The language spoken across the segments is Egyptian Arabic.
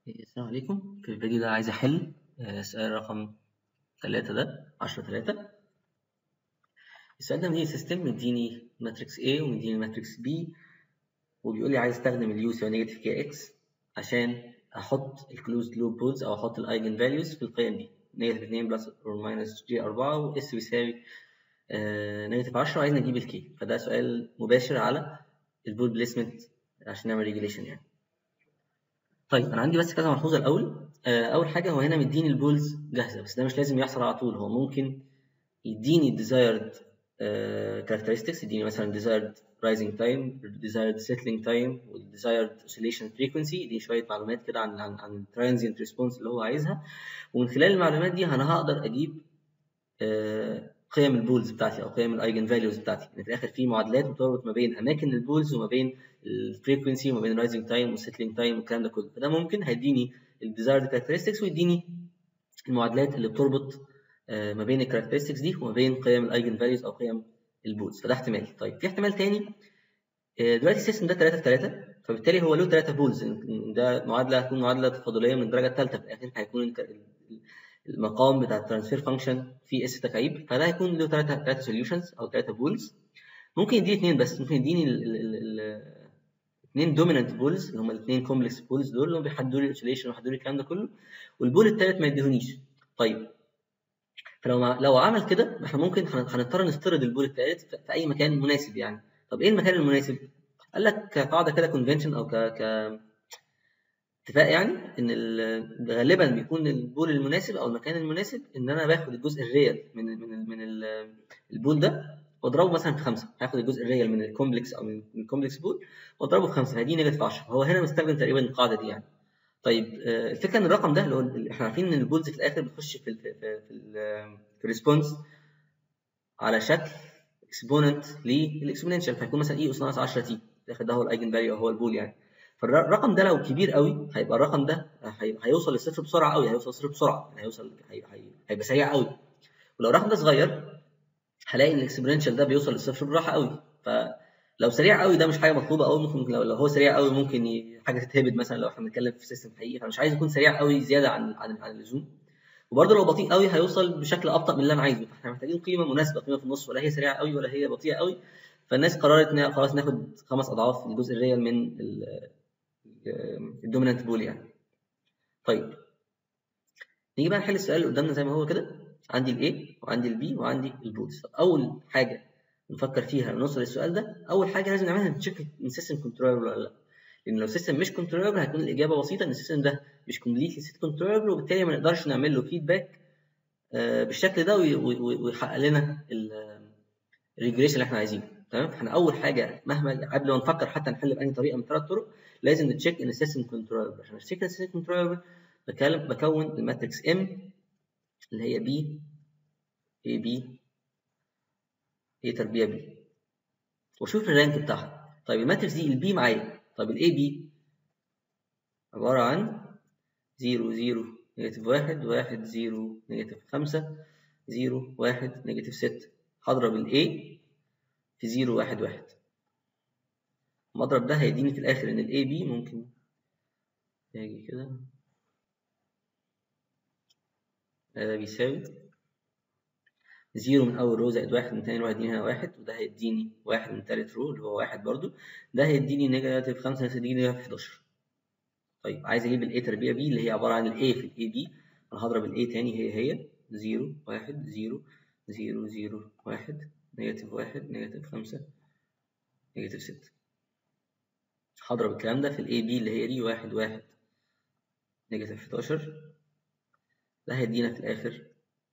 السلام عليكم في الفيديو ده عايز أحل آه، سؤال رقم تلاتة ده عشرة تلاتة السؤال ده مديني سيستم مديني ماتريكس A ومديني ماتريكس B وبيقول لي عايز استخدم اليو يساوي نيجاتيف كي اكس عشان احط الكلوزد لوب بولز او احط الايجن فاليوز في القيم دي نيجاتيف 2 بلس اور ماينس جي 4 واس بيساوي نيجاتيف 10 وعايز نجيب الكي فده سؤال مباشر على البول بليسمنت عشان نعمل ريجوليشن يعني طيب انا عندي بس كذا ملحوظه الاول آه، اول حاجه هو هنا مديني البولز جاهزه بس ده مش لازم يحصل على طول هو ممكن يديني الديزايرد كاركترستكس يديني مثلا desired rising time desired settling time والديزايرد oscillation frequency دي شويه معلومات كده عن عن عن transient response اللي هو عايزها ومن خلال المعلومات دي انا هقدر اجيب آه، قيم البولز بتاعتي او قيم الايجن فاليوز بتاعتي يعني في الاخر في معادلات بتربط ما بين اماكن البولز وما بين الفريكونسي وما بين الرايزنج تايم والسيتلينج تايم والكلام ده كله فده ممكن هيديني الديزايرد كاركترستكس ويديني المعادلات اللي بتربط آه، ما بين الكاركترستكس دي وما بين قيم الايجن فاليوز او قيم البولز فده احتمال طيب في احتمال تاني آه، دلوقتي السيستم ده 3 في 3 فبالتالي هو له 3 بولز ده معادله هتكون معادله تفاضليه من الدرجه الثالثه في الاخر هيكون ال- المقام بتاع الترانسفير فانكشن فيه اس تكعيب فده هيكون له 3 3 سوليوشنز او 3 بولز ممكن يديني اثنين بس ممكن يديني اثنين دومينانت بولز اللي هم الاثنين كومبلكس بولز دول اللي هم بيحددوا لي الاوسيليشن ويحددوا لي الكلام ده كله والبول الثالث ما يديهونيش طيب فلو ما لو عمل كده احنا ممكن هن- هنضطر نفترض البول الثالث في في اي مكان مناسب يعني طب ايه المكان المناسب؟ قال لك كقاعده كده كونفنشن او ك ك اتفاق يعني ان ال- غالبا بيكون البول المناسب او المكان المناسب ان انا باخد الجزء الريال من ال من ال من ال البول ده واضربه مثلا في خمسه هاخد الجزء الريال من الكومبلكس او من الكومبلكس بول واضربه في خمسه هيديني نيجاتيف 10 هو هنا مستخدم تقريبا القاعده دي يعني طيب آه، الفكره ان الرقم ده اللي هو اللي احنا عارفين ان البولز في الاخر بتخش في ال في في في, ال- في الريسبونس على شكل اكسبوننت للاكسبوننشال فيكون مثلا اي اس ناقص 10 تي الاخر ده هو الايجن فاليو هو البول يعني فالرقم ده لو كبير قوي هيبقى الرقم ده هي- هيوصل للصفر بسرعه قوي هيوصل للصفر بسرعه يعني هيوصل هي- هي- هيبقى سريع قوي ولو الرقم ده صغير هلاقي ان الاكسبوننشال ده بيوصل للصفر بالراحه قوي فلو سريع قوي ده مش حاجه مطلوبه قوي ممكن لو, لو هو سريع قوي ممكن ي- حاجه تتهبد مثلا لو احنا بنتكلم في سيستم حقيقي فمش عايز يكون سريع قوي زياده عن عن عن اللزوم وبرضه لو بطيء قوي هيوصل بشكل ابطا من اللي انا عايزه فاحنا محتاجين قيمه مناسبه قيمه في النص ولا هي سريعه قوي ولا هي بطيئه قوي فالناس قررت ان خلاص ناخد خمس اضعاف الجزء الريال من الدومينانت بول يعني طيب نيجي بقى نحل السؤال اللي قدامنا زي ما هو كده عندي الاي وعندي البي وعندي البولز اول حاجه نفكر فيها نوصل للسؤال ده اول حاجه لازم نعملها نتشيك ان السيستم كنترولبل ولا لا لان لو السيستم مش كنترولبل هتكون الاجابه بسيطه ان السيستم ده مش كومبليتلي سيت كنترولبل وبالتالي ما نقدرش نعمل له فيدباك بالشكل ده وي- وي- ويحقق لنا الريجريشن اللي احنا عايزينه تمام فاحنا اول حاجه مهما قبل ما نفكر حتى نحل باي طريقه من ثلاث طرق لازم نتشيك ان السيستم كنترولبل عشان نتشيك ان السيستم كنترولبل بكلم بكون الماتريكس ام اللي هي بي اي بي اي تربيع بي واشوف الرانك بتاعها طيب الماتريكس دي البي معايا طب الاي بي عباره عن 0 0 نيجاتيف 1 1 0 نيجاتيف 5 0 1 نيجاتيف 6 هضرب الاي في 0 1 1 المضرب ده هيديني في الاخر ان الاي بي ممكن اجي كده ده بيساوي زيرو من أول رو زائد واحد من تاني رو هيديني هنا واحد وده هيديني واحد من تالت رو اللي هو واحد برضو ده هيديني نيجاتيف خمسة هيديني نيجاتيف 11 طيب عايز أجيب الإيه تربيع بي اللي هي عبارة عن الإيه في الإيه بي أنا هضرب الإيه تاني هي هي زيرو واحد زيرو زيرو زيرو واحد نيجاتيف واحد نيجاتيف خمسة نيجاتيف ستة هضرب الكلام ده في الإيه بي اللي هي دي واحد واحد نيجاتيف 11 ده هيدينا في الآخر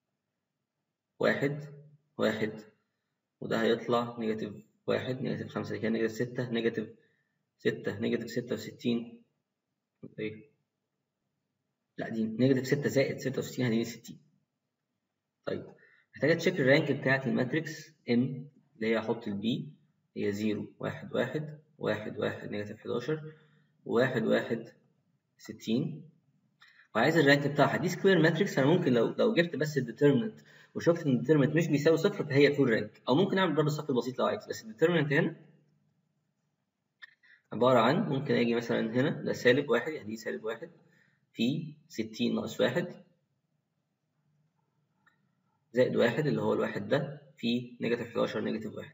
واحد واحد وده هيطلع نيجاتيف واحد نيجاتيف خمسة دي كده نيجاتيف ستة نيجاتيف ستة نيجاتيف ستة وستين ايه لا دي نيجاتيف ستة زائد ستة وستين هتديني ستين طيب محتاج اتشيك الرانك بتاعت الماتريكس ام اللي هي احط البي هي زيرو واحد واحد واحد واحد نيجاتيف حداشر واحد واحد ستين وعايز الرانك بتاعها دي سكوير ماتريكس انا ممكن لو لو جبت بس الديترمنت وشفت ان الديترمنت مش بيساوي صفر فهي فول رانك او ممكن اعمل برضه الصف البسيط لو عايز بس الديترمنت هنا عباره عن ممكن اجي مثلا هنا ده سالب واحد يعني دي سالب واحد في 60 ناقص واحد زائد واحد اللي هو الواحد ده في نيجاتيف 11 نيجاتيف واحد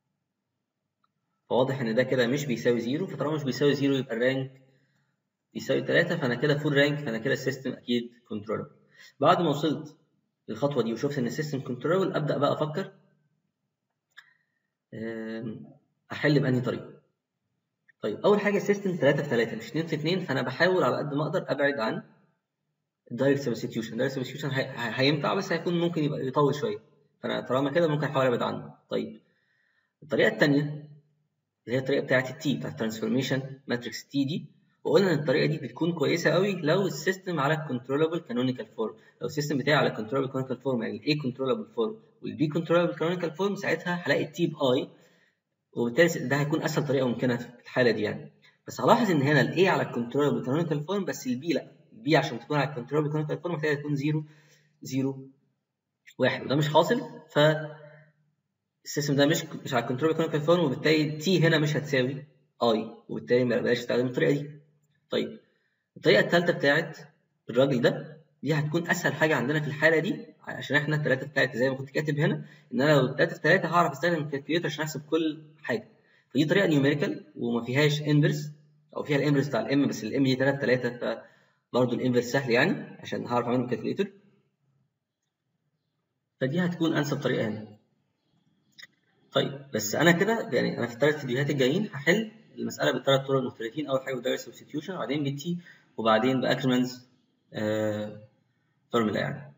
فواضح ان ده كده مش بيساوي زيرو فطالما مش بيساوي زيرو يبقى الرانك يساوي 3 فانا كده فول رانك فانا كده السيستم اكيد كنترولبل بعد ما وصلت للخطوه دي وشفت ان السيستم كنترولبل ابدا بقى افكر احل بانهي طريقه طيب اول حاجه السيستم 3 في 3 مش 2 في 2 فانا بحاول على قد ما اقدر ابعد عن الدايركت سبستيوشن الدايركت سبستيوشن هينفع بس هيكون ممكن يبقى يطول شويه فانا طالما كده ممكن احاول ابعد عنه طيب الطريقه الثانيه اللي هي الطريقه بتاعه التي بتاعه الترانسفورميشن ماتريكس تي دي وقلنا ان الطريقه دي بتكون كويسه قوي لو السيستم على الكنترولبل كانونيكال فورم لو السيستم بتاعي على كنترولبل كانونيكال فورم يعني الاي كنترولبل فورم والبي كنترولبل كانونيكال فورم ساعتها هلاقي التي باي وبالتالي ده هيكون اسهل طريقه ممكنه في الحاله دي يعني بس هلاحظ ان هنا الاي على الكنترولبل كانونيكال فورم بس البي لا البي عشان تكون على الكنترولبل كانونيكال فورم محتاجه تكون 0 0 1 وده مش حاصل ف السيستم ده مش مش على الكنترول كانونيكال فورم وبالتالي تي هنا مش هتساوي اي وبالتالي ما بقاش استخدم الطريقه دي طيب الطريقه الثالثه بتاعت الراجل ده دي هتكون اسهل حاجه عندنا في الحاله دي عشان احنا 3 في 3 زي ما كنت كاتب هنا ان انا لو 3 في 3 هعرف استخدم الكالكوليتر عشان احسب كل حاجه فدي طريقه نيوميريكال وما فيهاش انفرس او فيها الانفرس بتاع الام بس الام دي 3 في 3 فبرضه الانفرس سهل يعني عشان هعرف اعمله بالكالكوليتر فدي هتكون انسب طريقه هنا طيب بس انا كده يعني انا في الثلاث فيديوهات الجايين هحل المساله بالثلاث طرق المختلفين اول حاجه بالدايركت سبستيوشن وبعدين بالتي وبعدين باكرمانز آه فورمولا يعني